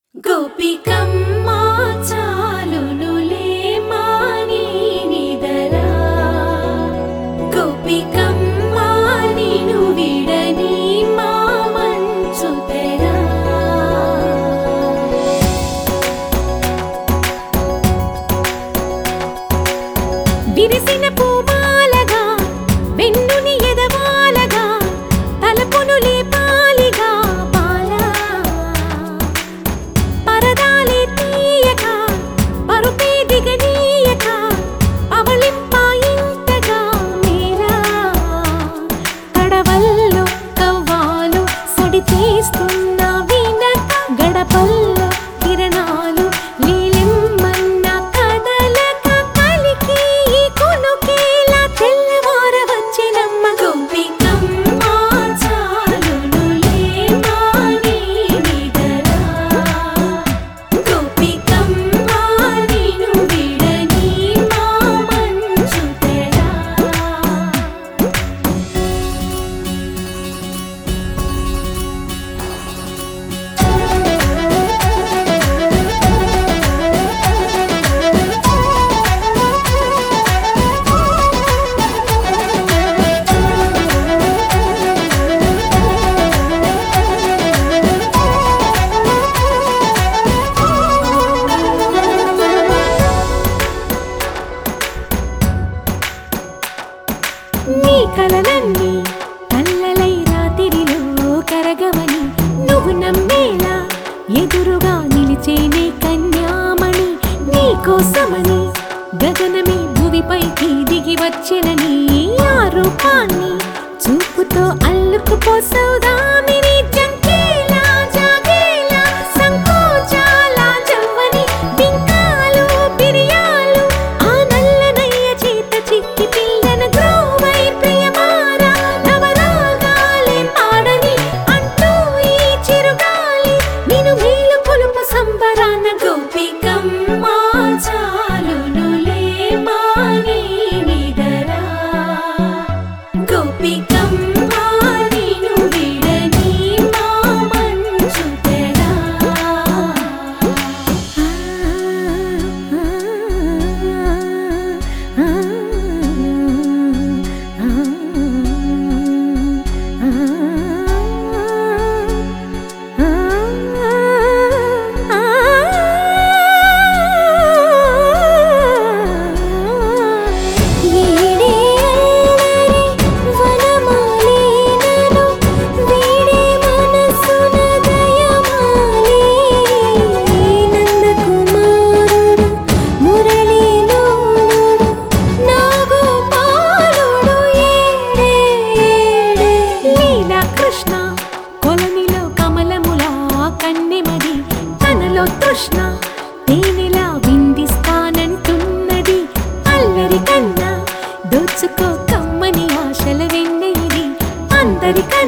గోపికమ్మా చాలునులే మాని నిదరా గోపికమ్మా నిను విడని మా మంచు తెరా విరిసిన పూమాలగా వెన్నుని ఎదవాలగా తలపును లేపాలిగా బాలా పరదాలే తీయక పరుపే దిగనీయక అవళింపాయింతగా మీరా కడవల్లో కవ్వాలు సడి చేస్తున్న వినక గడపల్లో కిరణాలు నీలిమ్మన్న కదలక కలికి ఈ కొనుకేలా తెల్లవార వచ్చినమ్మ గోపికమ్మ చాలునులే మాని నిదరా గోపికమ్మ నిను విడని మా మంచు తెరా నీ కలలన్నీ కల్లలై రాత్రిలో కరగవని నువ్వు నమ్మేలా ఎదురుగా నిలిచేనే కన్యామణి నీ కోసమని గగనమే భువిపైకి దిగి వచ్చినని ఆ రూపాన్ని చూపుతో అల్లుకుపోసౌదామిని జంకేలా జాగేలా సంకోచాల జవ్వని బింకాలు బిరియాలు ఆ నల్లనయ్య చేత చిక్కి పిల్లన గ్రోవై ప్రియమారా నవరాగాలే పాడని అంటూ ఈ చిరుగాలి నిన్ను మేలు పొలుపు సంబరాన గోపికమ్మ చాలునులే మాని నిదరా గోపికమ్మ నిను విడని మా మంచు తెరా వీడే అల్లరి వనమాలినను వీడే మనసున దయమాలి నందకుమారుడు మురళీలోలుడు నాగోపాలుడు ఏడే ఏడే లీలా కృష్ణ కొలనిలో కమలములా కన్నెమది తనలో తృష్ణ తేనెలా విందిస్తానంటున్నది అల్లరి కన్నా దోచుకో కమ్మని ఆశల వెన్నెయిది అందరికన్నా